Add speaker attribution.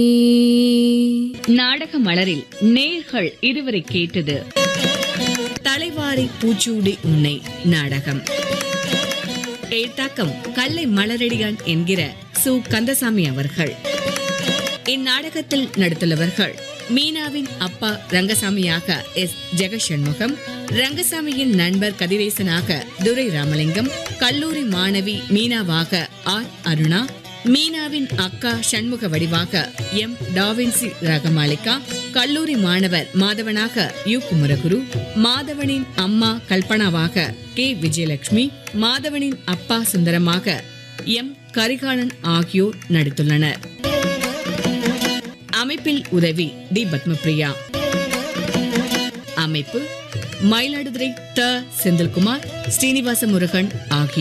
Speaker 1: நாடக மலரில் நேர்கள் இதுவரை கேட்டது
Speaker 2: தலைவாரி பூச்சூடி உன்னை நாடகம் எழுத்தாக்கம் கல்லை மலரடியான் என்கிற சு கந்தசாமி அவர்கள் இந்நாடகத்தில் நடித்துள்ளவர்கள் மீனாவின் அப்பா ரங்கசாமியாக எஸ் ஜெகசண்முகம் ரங்கசாமியின் நண்பர் கதிரேசனாக துரை ராமலிங்கம் கல்லூரி மாணவி மீனாவாக ஆர் அருணா மீனாவின் அக்கா சண்முக வடிவாக எம் டாவின்சி ரகமாலிகா கல்லூரி மாணவர் மாதவனாக யு குமரகுரு மாதவனின் அம்மா கல்பனாவாக கே விஜயலட்சுமி மாதவனின் அப்பா சுந்தரமாக எம் கரிகாலன் ஆகியோர் நடித்துள்ளனர் அமைப்பில் உதவி டி பத்மபிரியா அமைப்பு மயிலாடுதுறை த செந்தில்குமார் ஸ்ரீனிவாச முருகன் ஆகியோர்